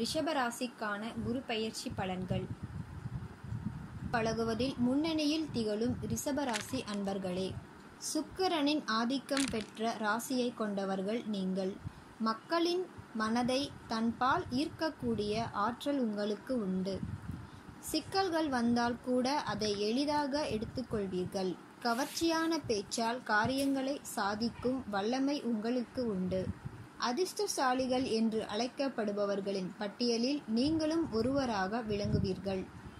ரிஷபராசிக்கான குரு பயிற்சி பலன்கள் பழகுவதில் முன்னணியில் திகழும் ரிஷபராசி அன்பர்களே சுக்கிரனின் ஆதிக்கம் பெற்ற ராசியை கொண்டவர்கள் நீங்கள் மக்களின் மனதை தன்பால் ஈர்க்கக்கூடிய ஆற்றல் உங்களுக்கு உண்டு சிக்கல்கள் வந்தால் கூட அதை எளிதாக எடுத்துக்கொள்வீர்கள் கவர்ச்சியான பேச்சால் காரியங்களை சாதிக்கும் வல்லமை உங்களுக்கு உண்டு அதிர்ஷ்டசாலிகள் என்று அழைக்கப்படுபவர்களின் பட்டியலில் நீங்களும் ஒருவராக விளங்குவீர்கள்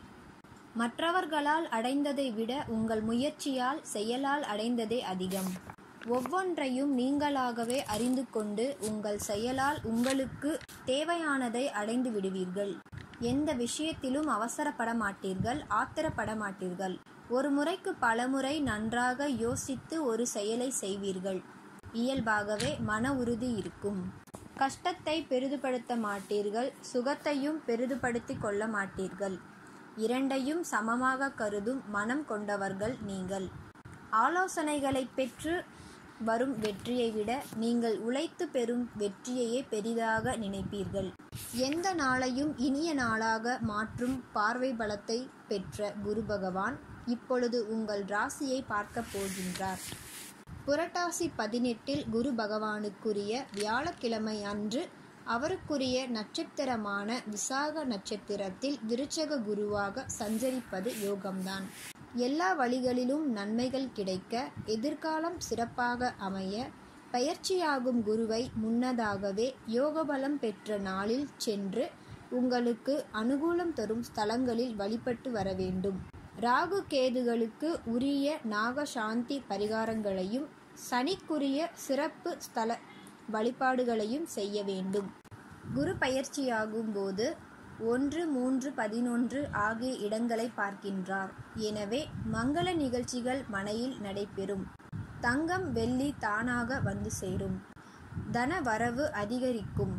மற்றவர்களால் அடைந்ததை விட உங்கள் முயற்சியால் செயலால் அடைந்ததே அதிகம் ஒவ்வொன்றையும் நீங்களாகவே அறிந்து கொண்டு உங்கள் செயலால் உங்களுக்கு தேவையானதை அடைந்து விடுவீர்கள் எந்த விஷயத்திலும் அவசரப்பட மாட்டீர்கள் ஆத்திரப்பட மாட்டீர்கள் ஒரு முறைக்கு பலமுறை நன்றாக யோசித்து ஒரு செயலை செய்வீர்கள் இயல்பாகவே மன உறுதி இருக்கும் கஷ்டத்தை பெரிதுபடுத்த மாட்டீர்கள் சுகத்தையும் பெரிதுபடுத்திக் கொள்ள மாட்டீர்கள் இரண்டையும் சமமாக கருதும் மனம் கொண்டவர்கள் நீங்கள் ஆலோசனைகளை பெற்று வரும் வெற்றியை விட நீங்கள் உழைத்து பெறும் வெற்றியையே பெரிதாக நினைப்பீர்கள் எந்த நாளையும் இனிய நாளாக மாற்றும் பார்வை பலத்தை பெற்ற குரு பகவான் இப்பொழுது உங்கள் ராசியை பார்க்க போகின்றார் புரட்டாசி பதினெட்டில் குரு பகவானுக்குரிய வியாழக்கிழமை அன்று அவருக்குரிய நட்சத்திரமான விசாக நட்சத்திரத்தில் விருச்சக குருவாக சஞ்சரிப்பது யோகம்தான் எல்லா வழிகளிலும் நன்மைகள் கிடைக்க எதிர்காலம் சிறப்பாக அமைய பயிற்சியாகும் குருவை முன்னதாகவே யோகபலம் பெற்ற நாளில் சென்று உங்களுக்கு அனுகூலம் தரும் ஸ்தலங்களில் வழிபட்டு வர வேண்டும் ராகு கேதுகளுக்கு உரிய நாகசாந்தி பரிகாரங்களையும் சனிக்குரிய சிறப்பு ஸ்தல வழிபாடுகளையும் செய்ய வேண்டும் குரு பயிற்சியாகும் போது ஒன்று மூன்று பதினொன்று ஆகிய இடங்களை பார்க்கின்றார் எனவே மங்கள நிகழ்ச்சிகள் மனையில் நடைபெறும் தங்கம் வெள்ளி தானாக வந்து சேரும் தன வரவு அதிகரிக்கும்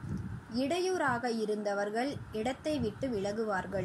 இடையூறாக இருந்தவர்கள் இடத்தை விட்டு விலகுவார்கள்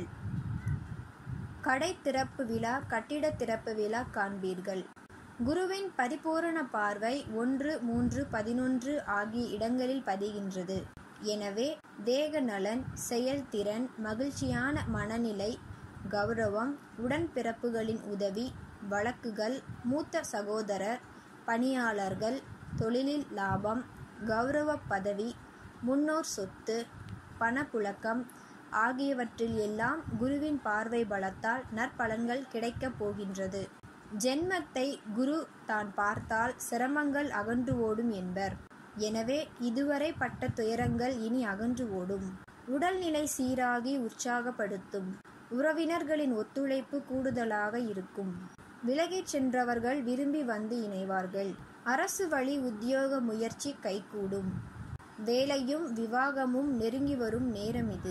கடை திறப்பு விழா கட்டிட திறப்பு விழா காண்பீர்கள் குருவின் பரிபூரண பார்வை ஒன்று மூன்று பதினொன்று ஆகிய இடங்களில் பதிகின்றது எனவே தேக நலன் செயல்திறன் மகிழ்ச்சியான மனநிலை கௌரவம் உடன்பிறப்புகளின் உதவி வழக்குகள் மூத்த சகோதரர் பணியாளர்கள் தொழிலில் லாபம் கௌரவ பதவி முன்னோர் சொத்து பணப்புழக்கம் ஆகியவற்றில் எல்லாம் குருவின் பார்வை பலத்தால் நற்பலன்கள் கிடைக்கப் போகின்றது ஜென்மத்தை குரு தான் பார்த்தால் சிரமங்கள் அகன்று ஓடும் என்பர் எனவே இதுவரை பட்ட துயரங்கள் இனி அகன்று ஓடும் உடல்நிலை சீராகி உற்சாகப்படுத்தும் உறவினர்களின் ஒத்துழைப்பு கூடுதலாக இருக்கும் விலகிச் சென்றவர்கள் விரும்பி வந்து இணைவார்கள் அரசு வழி உத்தியோக முயற்சி கைகூடும் வேலையும் விவாகமும் நெருங்கி வரும் நேரம் இது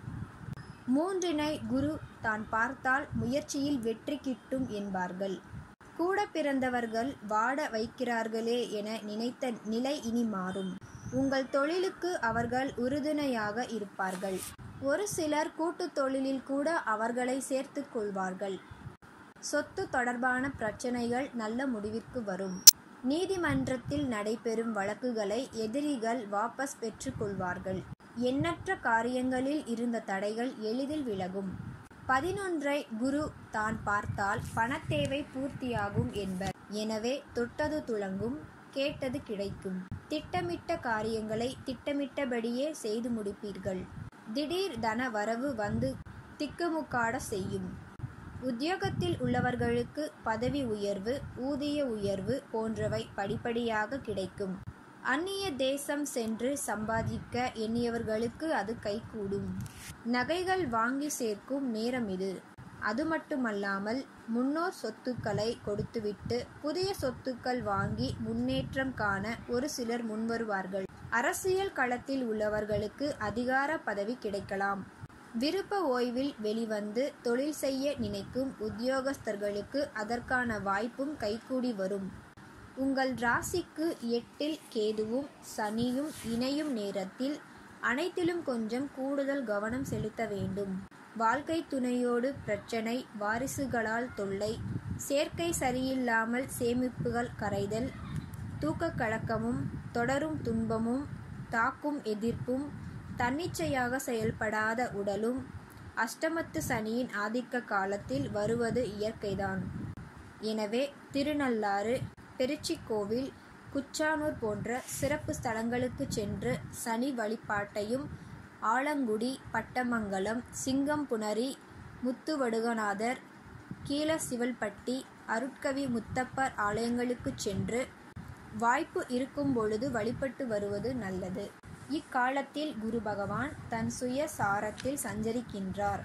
மூன்றினை குரு தான் பார்த்தால் முயற்சியில் வெற்றி கிட்டும் என்பார்கள் கூட பிறந்தவர்கள் வாட வைக்கிறார்களே என நினைத்த நிலை இனி மாறும் உங்கள் தொழிலுக்கு அவர்கள் உறுதுணையாக இருப்பார்கள் ஒரு சிலர் கூட்டு தொழிலில் கூட அவர்களை சேர்த்து கொள்வார்கள் சொத்து தொடர்பான பிரச்சனைகள் நல்ல முடிவிற்கு வரும் நீதிமன்றத்தில் நடைபெறும் வழக்குகளை எதிரிகள் வாபஸ் பெற்றுக் கொள்வார்கள் எண்ணற்ற காரியங்களில் இருந்த தடைகள் எளிதில் விலகும் பதினொன்றை குரு தான் பார்த்தால் பணத்தேவை பூர்த்தியாகும் என்பர் எனவே தொட்டது துளங்கும் கேட்டது கிடைக்கும் திட்டமிட்ட காரியங்களை திட்டமிட்டபடியே செய்து முடிப்பீர்கள் திடீர் தன வரவு வந்து திக்குமுக்காட செய்யும் உத்தியோகத்தில் உள்ளவர்களுக்கு பதவி உயர்வு ஊதிய உயர்வு போன்றவை படிப்படியாக கிடைக்கும் அந்நிய தேசம் சென்று சம்பாதிக்க எண்ணியவர்களுக்கு அது கைகூடும் நகைகள் வாங்கி சேர்க்கும் நேரம் இது அது மட்டுமல்லாமல் முன்னோர் சொத்துக்களை கொடுத்துவிட்டு புதிய சொத்துக்கள் வாங்கி முன்னேற்றம் காண ஒரு சிலர் முன்வருவார்கள் அரசியல் களத்தில் உள்ளவர்களுக்கு அதிகார பதவி கிடைக்கலாம் விருப்ப ஓய்வில் வெளிவந்து தொழில் செய்ய நினைக்கும் உத்தியோகஸ்தர்களுக்கு அதற்கான வாய்ப்பும் கைகூடி வரும் உங்கள் ராசிக்கு எட்டில் கேதுவும் சனியும் இணையும் நேரத்தில் அனைத்திலும் கொஞ்சம் கூடுதல் கவனம் செலுத்த வேண்டும் வாழ்க்கை துணையோடு பிரச்சனை வாரிசுகளால் தொல்லை சேர்க்கை சரியில்லாமல் சேமிப்புகள் கரைதல் தூக்கக் கலக்கமும் தொடரும் துன்பமும் தாக்கும் எதிர்ப்பும் தன்னிச்சையாக செயல்படாத உடலும் அஷ்டமத்து சனியின் ஆதிக்க காலத்தில் வருவது இயற்கைதான் எனவே திருநள்ளாறு பெருச்சிக்கோவில் குச்சானூர் போன்ற சிறப்பு ஸ்தலங்களுக்கு சென்று சனி வழிபாட்டையும் ஆலங்குடி பட்டமங்கலம் சிங்கம்புணரி முத்துவடுகநாதர் கீழசிவல்பட்டி அருட்கவி முத்தப்பர் ஆலயங்களுக்கு சென்று வாய்ப்பு இருக்கும் பொழுது வழிபட்டு வருவது நல்லது இக்காலத்தில் குரு பகவான் தன் சுய சாரத்தில் சஞ்சரிக்கின்றார்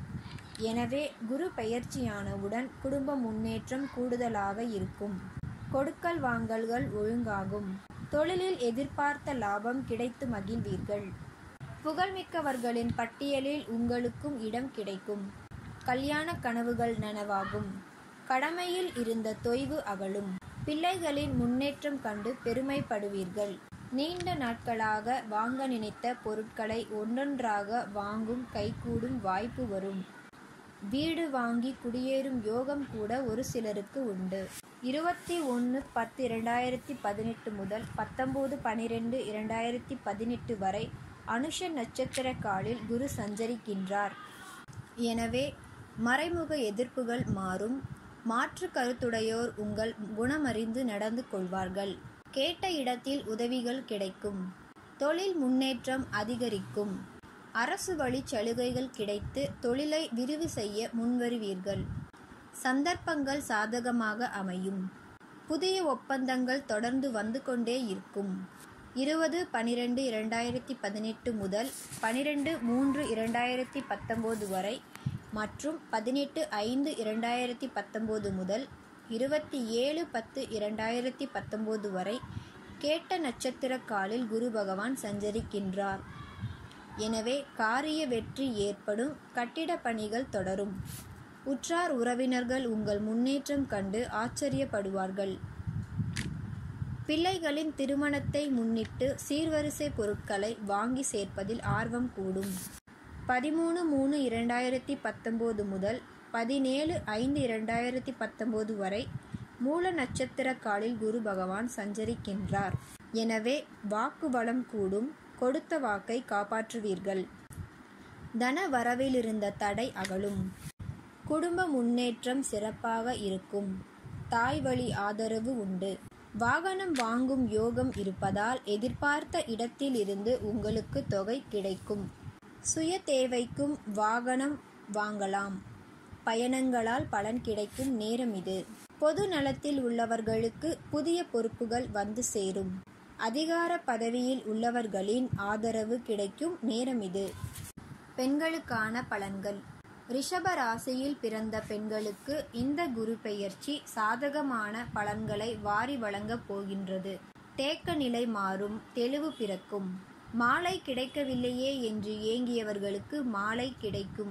எனவே குரு பெயர்ச்சியானவுடன் குடும்ப முன்னேற்றம் கூடுதலாக இருக்கும் கொடுக்கல் வாங்கல்கள் ஒழுங்காகும் தொழிலில் எதிர்பார்த்த லாபம் கிடைத்து மகிழ்வீர்கள் புகழ்மிக்கவர்களின் பட்டியலில் உங்களுக்கும் இடம் கிடைக்கும் கல்யாண கனவுகள் நனவாகும் கடமையில் இருந்த தொய்வு அகலும் பிள்ளைகளின் முன்னேற்றம் கண்டு பெருமைப்படுவீர்கள் நீண்ட நாட்களாக வாங்க நினைத்த பொருட்களை ஒன்றொன்றாக வாங்கும் கைகூடும் வாய்ப்பு வரும் வீடு வாங்கி குடியேறும் யோகம் கூட ஒரு சிலருக்கு உண்டு இருபத்தி ஒன்று பத்து இரண்டாயிரத்தி பதினெட்டு முதல் பத்தொம்போது பனிரெண்டு இரண்டாயிரத்தி பதினெட்டு வரை அனுஷ நட்சத்திர காலில் குரு சஞ்சரிக்கின்றார் எனவே மறைமுக எதிர்ப்புகள் மாறும் மாற்று கருத்துடையோர் உங்கள் குணமறிந்து நடந்து கொள்வார்கள் கேட்ட இடத்தில் உதவிகள் கிடைக்கும் தொழில் முன்னேற்றம் அதிகரிக்கும் அரசு வழி சலுகைகள் கிடைத்து தொழிலை விரிவு செய்ய முன்வருவீர்கள் சந்தர்ப்பங்கள் சாதகமாக அமையும் புதிய ஒப்பந்தங்கள் தொடர்ந்து வந்து கொண்டே இருக்கும் இருபது பனிரெண்டு இரண்டாயிரத்தி பதினெட்டு முதல் பனிரெண்டு மூன்று இரண்டாயிரத்தி பத்தொம்போது வரை மற்றும் பதினெட்டு ஐந்து இரண்டாயிரத்தி பத்தொம்போது முதல் இருபத்தி ஏழு பத்து இரண்டாயிரத்தி பத்தொம்போது வரை கேட்ட நட்சத்திர காலில் குரு பகவான் சஞ்சரிக்கின்றார் எனவே காரிய வெற்றி ஏற்படும் கட்டிட பணிகள் தொடரும் உற்றார் உறவினர்கள் உங்கள் முன்னேற்றம் கண்டு ஆச்சரியப்படுவார்கள் பிள்ளைகளின் திருமணத்தை முன்னிட்டு சீர்வரிசை பொருட்களை வாங்கி சேர்ப்பதில் ஆர்வம் கூடும் பதிமூணு மூணு இரண்டாயிரத்தி பத்தொம்போது முதல் பதினேழு ஐந்து இரண்டாயிரத்தி பத்தொம்போது வரை மூல நட்சத்திர காலில் குரு பகவான் சஞ்சரிக்கின்றார் எனவே வாக்கு பலம் கூடும் கொடுத்த வாக்கை காப்பாற்றுவீர்கள் தன வரவிலிருந்த தடை அகலும் குடும்ப முன்னேற்றம் சிறப்பாக இருக்கும் தாய் வழி ஆதரவு உண்டு வாகனம் வாங்கும் யோகம் இருப்பதால் எதிர்பார்த்த இடத்திலிருந்து உங்களுக்கு தொகை கிடைக்கும் சுய தேவைக்கும் வாகனம் வாங்கலாம் பயணங்களால் பலன் கிடைக்கும் நேரம் இது பொது நலத்தில் உள்ளவர்களுக்கு புதிய பொறுப்புகள் வந்து சேரும் அதிகார பதவியில் உள்ளவர்களின் ஆதரவு கிடைக்கும் நேரம் இது பெண்களுக்கான பலன்கள் ரிஷப ராசியில் பிறந்த பெண்களுக்கு இந்த குரு பெயர்ச்சி சாதகமான பலன்களை வாரி வழங்கப் போகின்றது தேக்க நிலை மாறும் தெளிவு பிறக்கும் மாலை கிடைக்கவில்லையே என்று ஏங்கியவர்களுக்கு மாலை கிடைக்கும்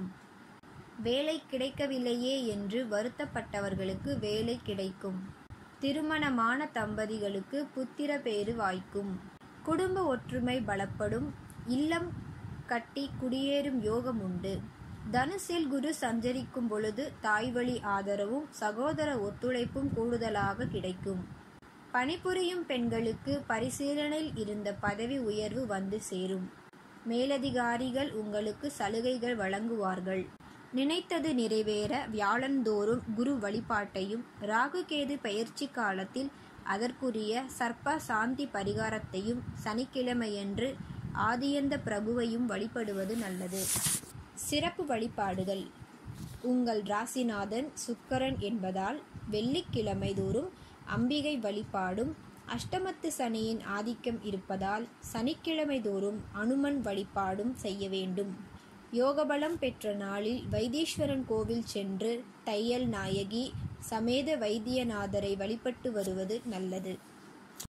வேலை கிடைக்கவில்லையே என்று வருத்தப்பட்டவர்களுக்கு வேலை கிடைக்கும் திருமணமான தம்பதிகளுக்கு புத்திர பேறு வாய்க்கும் குடும்ப ஒற்றுமை பலப்படும் இல்லம் கட்டி குடியேறும் யோகம் உண்டு தனுசில் குரு சஞ்சரிக்கும் பொழுது தாய்வழி ஆதரவும் சகோதர ஒத்துழைப்பும் கூடுதலாக கிடைக்கும் பணிபுரியும் பெண்களுக்கு பரிசீலனையில் இருந்த பதவி உயர்வு வந்து சேரும் மேலதிகாரிகள் உங்களுக்கு சலுகைகள் வழங்குவார்கள் நினைத்தது நிறைவேற வியாழந்தோறும் குரு வழிபாட்டையும் ராகுகேது பெயர்ச்சி காலத்தில் அதற்குரிய சர்ப்ப சாந்தி பரிகாரத்தையும் சனிக்கிழமையன்று ஆதியந்த பிரபுவையும் வழிபடுவது நல்லது சிறப்பு வழிபாடுகள் உங்கள் ராசிநாதன் சுக்கரன் என்பதால் வெள்ளிக்கிழமை தோறும் அம்பிகை வழிபாடும் அஷ்டமத்து சனியின் ஆதிக்கம் இருப்பதால் சனிக்கிழமை தோறும் அனுமன் வழிபாடும் செய்ய வேண்டும் யோகபலம் பெற்ற நாளில் வைத்தீஸ்வரன் கோவில் சென்று தையல் நாயகி சமேத வைத்தியநாதரை வழிபட்டு வருவது நல்லது